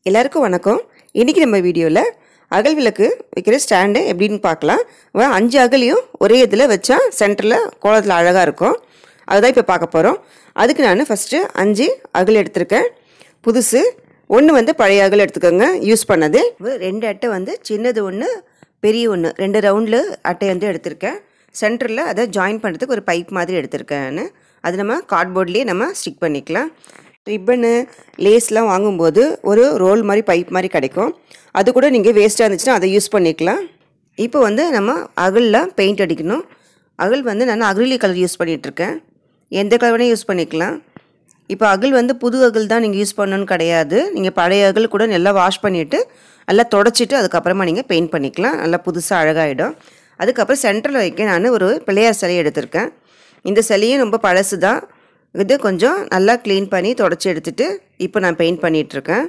எல்லாருக்கும் வணக்கம் இன்றைக்கி நம்ம வீடியோவில் அகல் விளக்கு வைக்கிற ஸ்டாண்டு எப்படின்னு பார்க்கலாம் வ- அஞ்சு அகலையும் ஒரே இதில் வச்சா சென்டரில் கோலத்தில் அழகாக இருக்கும் அதுதான் இப்போ பார்க்க போகிறோம் அதுக்கு நான் ஃபஸ்ட்டு அஞ்சு அகல் எடுத்திருக்கேன் புதுசு ஒன்று வந்து பழைய அகல் எடுத்துக்கோங்க யூஸ் பண்ணது வ- ரெண்டு அட்டை வந்து சின்னது ஒன்று பெரிய ஒன்று ரெண்டு ரவுண்டில் அட்டை வந்து எடுத்திருக்கேன் சென்டரில் அதை ஜாயின் பண்ணுறதுக்கு ஒரு பைப் மாதிரி எடுத்திருக்கேன் நான் அது நம்ம கார்ட்போர்ட்லேயே நம்ம ஸ்டிக் பண்ணிக்கலாம் ரிப்பனு லேஸ்லாம் வாங்கும்போது ஒரு ரோல் மாதிரி பைப் மாதிரி கிடைக்கும் அது கூட நீங்கள் வேஸ்ட்டாக இருந்துச்சுன்னா அதை யூஸ் பண்ணிக்கலாம் இப்போ வந்து நம்ம அகலில் பெயிண்ட் அடிக்கணும் அகல் வந்து நான் அக்ரிலி கலர் யூஸ் பண்ணிகிட்ருக்கேன் எந்த கலர் வேணால் யூஸ் பண்ணிக்கலாம் இப்போ அகல் வந்து புது அகல் தான் நீங்கள் யூஸ் பண்ணணும்னு கிடையாது நீங்கள் பழைய அகல் கூட நல்லா வாஷ் பண்ணிவிட்டு நல்லா தொடச்சிட்டு அதுக்கப்புறமா நீங்கள் பெயிண்ட் பண்ணிக்கலாம் நல்லா புதுசாக அழகாயிடும் அதுக்கப்புறம் சென்டரில் வைக்க நான் ஒரு பிள்ளையார் சிலையை எடுத்திருக்கேன் இந்த சிலையும் ரொம்ப பழசு தான் இது கொஞ்சம் நல்லா க்ளீன் பண்ணி தொடச்சி எடுத்துட்டு இப்போ நான் பெயிண்ட் பண்ணிகிட்ருக்கேன்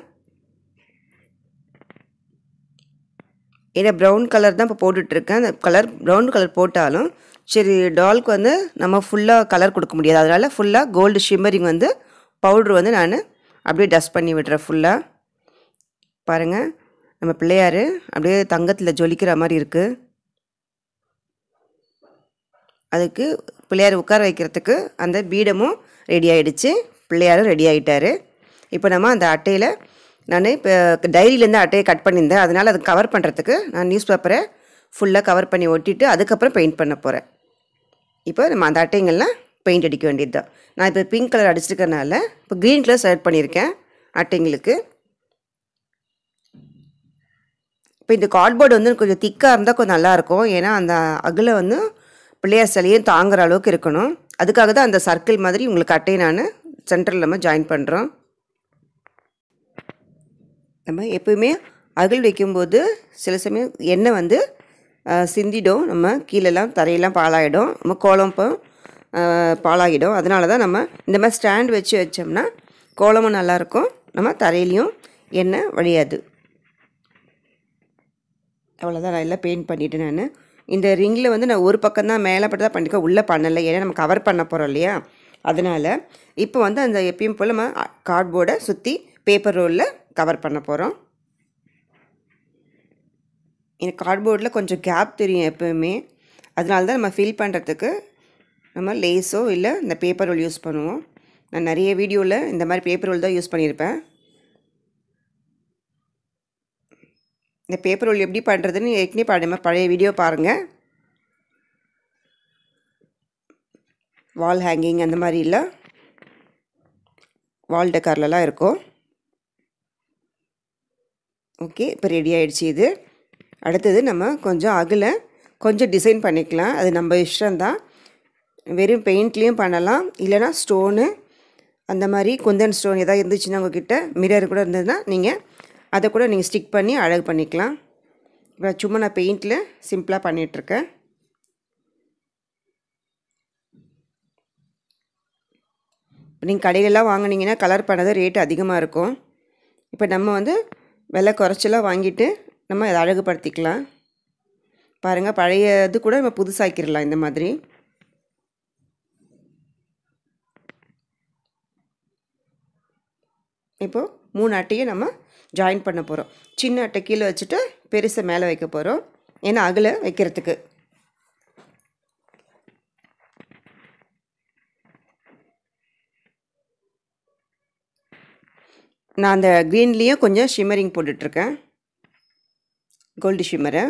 ஏன்னா ப்ரௌன் கலர் தான் இப்போ போட்டுட்ருக்கேன் அந்த கலர் ப்ரௌன் கலர் போட்டாலும் சரி டால்க்கு வந்து நம்ம ஃபுல்லாக கலர் கொடுக்க முடியாது அதனால் ஃபுல்லாக கோல்டு ஷிம்மரிங் வந்து பவுட்ரு வந்து நான் அப்படியே டஸ்ட் பண்ணி விடுறேன் ஃபுல்லாக பாருங்கள் நம்ம பிள்ளையார் அப்படியே தங்கத்தில் ஜொலிக்கிற மாதிரி இருக்குது அதுக்கு பிள்ளையார் உட்கார வைக்கிறதுக்கு அந்த பீடமும் ரெடி ஆயிடுச்சு பிள்ளையாரும் ரெடி ஆகிட்டாரு இப்போ நம்ம அந்த அட்டையில் நான் இப்போ டைரியிலேருந்து அட்டையை கட் பண்ணியிருந்தேன் அதனால் அதை கவர் பண்ணுறதுக்கு நான் நியூஸ் பேப்பரை ஃபுல்லாக கவர் பண்ணி ஒட்டிட்டு அதுக்கப்புறம் பெயிண்ட் பண்ண போகிறேன் இப்போ நம்ம அந்த அட்டைங்கள்லாம் பெயிண்ட் அடிக்க வேண்டியது தான் நான் இப்போ பிங்க் கலர் அடிச்சிருக்கறனால இப்போ க்ரீன் கலர் செலக்ட் பண்ணியிருக்கேன் அட்டைங்களுக்கு இப்போ இந்த கார்ட்போர்டு வந்து கொஞ்சம் திக்காக இருந்தால் கொஞ்சம் நல்லாயிருக்கும் ஏன்னா அந்த அகில வந்து பிள்ளையார் சிலையும் தாங்குற அளவுக்கு இருக்கணும் அதுக்காக தான் அந்த சர்க்கிள் மாதிரி உங்களுக்கு அட்டையை நான் சென்டரில் நம்ம ஜாயின் பண்ணுறோம் நம்ம எப்பவுமே அகல் வைக்கும்போது சில சமயம் எண்ணெய் வந்து அஹ், சிந்திடும் நம்ம கீழெல்லாம் தரையெல்லாம் பாலாயிடும் நம்ம கோலம் இப்போ அஹ், பாலாகிடும் அதனால தான் நம்ம இந்த மாதிரி ஸ்டாண்ட் வச்சு வச்சோம்னா கோலமும் நல்லாயிருக்கும் நம்ம தரையிலையும் எண்ணெய் வழியாது அவ்வளோதான் நான் எல்லாம் பெயிண்ட் பண்ணிவிட்டேன் நான் இந்த ரிங்கில் வந்து நான் ஒரு பக்கம் தான் மேலே பட்டு தான் பண்ணிக்க உள்ளே பண்ணலை ஏன்னா நம்ம கவர் பண்ண போகிறோம் இல்லையா அதனால் இப்போ வந்து அந்த எப்பயும் போல் நம்ம கார்ட்போர்டை சுற்றி பேப்பர் ரோலில் கவர் பண்ண போகிறோம் எனக்கு கார்ட்போர்டில் கொஞ்சம் கேப் தெரியும் எப்போவுமே அதனால தான் நம்ம ஃபில் பண்ணுறதுக்கு நம்ம லேஸோ இல்லை இந்த பேப்பர் ரோல் யூஸ் பண்ணுவோம் நான் நிறைய வீடியோவில் இந்த மாதிரி பேப்பர் ரோல் தான் யூஸ் பண்ணியிருப்பேன் இந்த பேப்பர் ரோல் எப்படி பண்ணுறதுன்னு ஏற்கனவே பாடுமா பழைய வீடியோ பாருங்கள் வால் ஹேங்கிங் அந்த மாதிரி இல்லை வால் டெக்கார்லலாம் இருக்கும் ஓகே இப்போ ரெடி ஆயிடுச்சு இது அடுத்தது நம்ம கொஞ்சம் அகல கொஞ்சம் டிசைன் பண்ணிக்கலாம் அது நம்ம இஷ்டம்தான் வெறும் பெயிண்ட்லேயும் பண்ணலாம் இல்லைனா ஸ்டோனு அந்த மாதிரி குந்தன் ஸ்டோன் எதாவது இருந்துச்சுன்னா உங்ககிட்ட மிரர் கூட இருந்ததுன்னா நீங்கள் அதை கூட நீங்கள் ஸ்டிக் பண்ணி அழகு பண்ணிக்கலாம் இப்போ சும்மா நான் பெயிண்டில் சிம்பிளாக பண்ணிகிட்ருக்கேன் இப்போ நீங்கள் கடையிலலாம் வாங்குனீங்கன்னா கலர் பண்ணது ரேட் அதிகமாக இருக்கும் இப்போ நம்ம வந்து விலை குறைச்சலாம் வாங்கிட்டு நம்ம அதை அழகுபடுத்திக்கலாம் பாருங்கள் பழைய இது கூட நம்ம புதுசாக்கிடலாம் இந்த மாதிரி இப்போது மூணு அட்டையை நம்ம ஜாயின் பண்ண போகிறோம் சின்ன அட்டை கீழே வச்சுட்டு பெருசை மேலே வைக்க போகிறோம் ஏன்னா அகல வைக்கிறதுக்கு நான் அந்த க்ரீன்லேயும் கொஞ்சம் ஷிம்மரிங் போட்டுட்ருக்கேன் கோல்டு ஷிம்மரை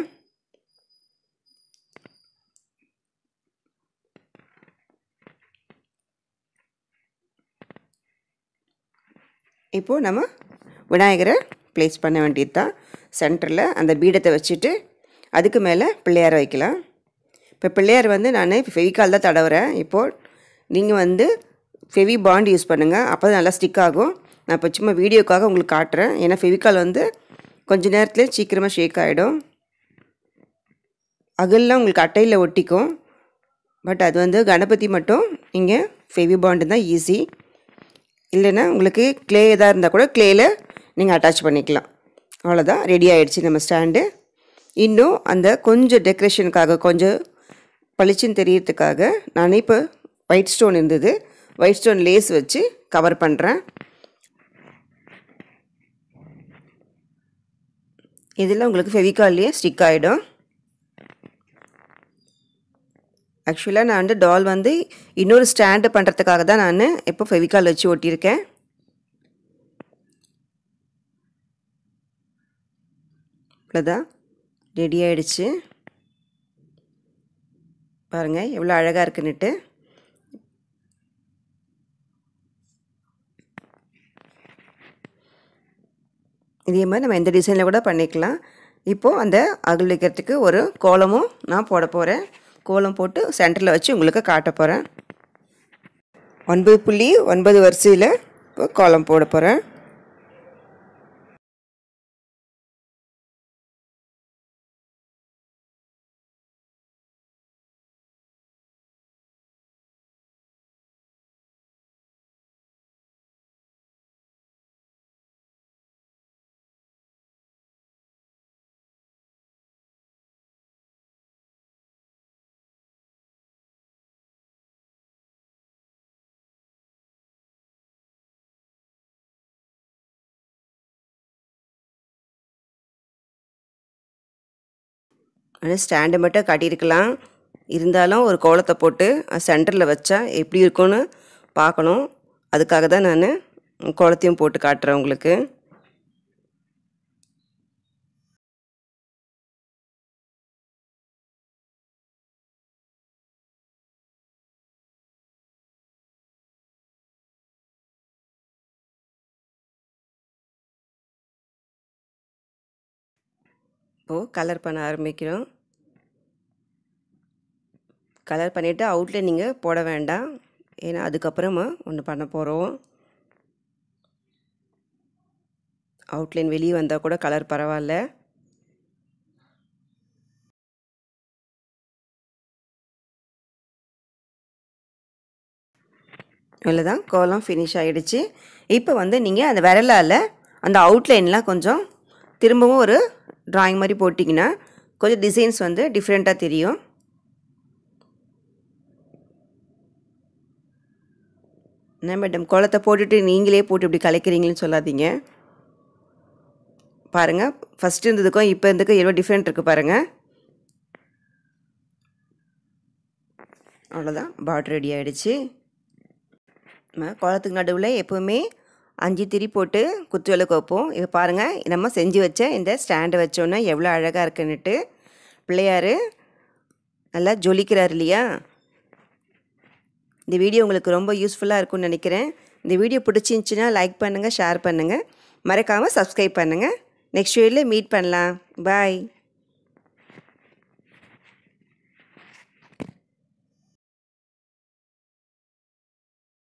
இப்போது நம்ம விநாயகரை ப்ளேஸ் பண்ண வேண்டியது தான் சென்டரில் அந்த பீடத்தை வச்சுட்டு அதுக்கு மேலே பிள்ளையாரை வைக்கலாம் இப்போ பிள்ளையார் வந்து நான் ஃபெவிகால் தான் தடவுறேன் இப்போது நீங்கள் வந்து ஃபெவி பாண்ட் யூஸ் பண்ணுங்கள் அப்போ தான் நல்லா ஸ்டிக் ஆகும் நான் இப்போ சும்மா வீடியோக்காக உங்களுக்கு காட்டுறேன் ஏன்னா ஃபெவிகால் வந்து கொஞ்ச நேரத்தில் சீக்கிரமாக ஷேக் ஆகிடும் அகல்லாம் உங்களுக்கு அட்டையில் ஒட்டிக்கும் பட் அது வந்து கணபதி மட்டும் நீங்கள் ஃபெவி பாண்டு தான் ஈஸி இல்லைன்னா உங்களுக்கு க்ளே எதாக இருந்தால் கூட க்ளேயில் நீங்கள் அட்டாச் பண்ணிக்கலாம் அவ்வளோதான் ரெடி ஆயிடுச்சு நம்ம ஸ்டாண்டு இன்னும் அந்த கொஞ்சம் டெக்கரேஷனுக்காக கொஞ்சம் பளிச்சுன்னு தெரியறதுக்காக நான் இப்போ ஒயிட் ஸ்டோன் இருந்தது ஒயிட் ஸ்டோன் லேஸ் வச்சு கவர் பண்ணுறேன் இதில் உங்களுக்கு ஃபெவிகால்லையே ஸ்டிக் ஆகிடும் ஆக்சுவலாக நான் வந்து டால் வந்து இன்னொரு ஸ்டாண்டு பண்ணுறதுக்காக தான் நான் இப்போ ஃபெவிகால் வச்சு ஒட்டியிருக்கேன் இவ்வளோதான் ரெடி ஆகிடுச்சு பாருங்கள் எவ்வளோ அழகாக இருக்குன்னுட்டு இதே மாதிரி நம்ம எந்த டிசைனில் கூட பண்ணிக்கலாம் இப்போது அந்த அகல் வைக்கிறதுக்கு ஒரு கோலமும் நான் போட போகிறேன் கோலம் போட்டு சென்டரில் வச்சு உங்களுக்கு காட்ட போகிறேன் ஒன்பது புள்ளி ஒன்பது வரிசையில் இப்போ கோலம் போட போகிறேன் ஆனால் ஸ்டாண்டு மட்டும் காட்டியிருக்கலாம் இருந்தாலும் ஒரு கோலத்தை போட்டு சென்டரில் வச்சா எப்படி இருக்கும்னு பார்க்கணும் அதுக்காக தான் நான் கோலத்தையும் போட்டு காட்டுறேன் உங்களுக்கு இப்போது கலர் பண்ண ஆரம்பிக்கிறோம் கலர் பண்ணிவிட்டு அவுட்லைன் நீங்கள் போட வேண்டாம் ஏன்னா அதுக்கப்புறமா ஒன்று பண்ண போகிறோம் அவுட்லைன் வெளியே வந்தால் கூட கலர் பரவாயில்ல இவ்வளோ தான் கோலம் ஃபினிஷ் ஆகிடுச்சு இப்போ வந்து நீங்கள் அந்த விரலால் அந்த அவுட்லைன்லாம் கொஞ்சம் திரும்பவும் ஒரு ட்ராயிங் மாதிரி போட்டிங்கன்னா கொஞ்சம் டிசைன்ஸ் வந்து டிஃப்ரெண்ட்டாக தெரியும் என்ன மேடம் கோலத்தை போட்டுட்டு நீங்களே போட்டு இப்படி கலைக்கிறீங்கன்னு சொல்லாதீங்க பாருங்கள் ஃபஸ்ட்டு இருந்ததுக்கும் இப்போ இருந்ததுக்கும் எவ்வளோ டிஃப்ரெண்ட் இருக்குது பாருங்கள் அவ்வளோதான் பார்டர் ரெடி ஆகிடுச்சு நம்ம குளத்துக்கு நடுவில் எப்போவுமே அஞ்சு திரி போட்டு குத்து விளக்கு வைப்போம் இப்போ பாருங்கள் நம்ம செஞ்சு வச்ச இந்த ஸ்டாண்டை வச்சோன்னா எவ்வளோ அழகாக இருக்குன்னுட்டு பிள்ளையார் நல்லா ஜொலிக்கிறார் இல்லையா இந்த வீடியோ உங்களுக்கு ரொம்ப யூஸ்ஃபுல்லாக இருக்கும்னு நினைக்கிறேன் இந்த வீடியோ பிடிச்சிருந்துச்சின்னா லைக் பண்ணுங்கள் ஷேர் பண்ணுங்கள் மறக்காமல் சப்ஸ்கிரைப் பண்ணுங்கள் நெக்ஸ்ட் வீடியோவில் மீட் பண்ணலாம் பாய்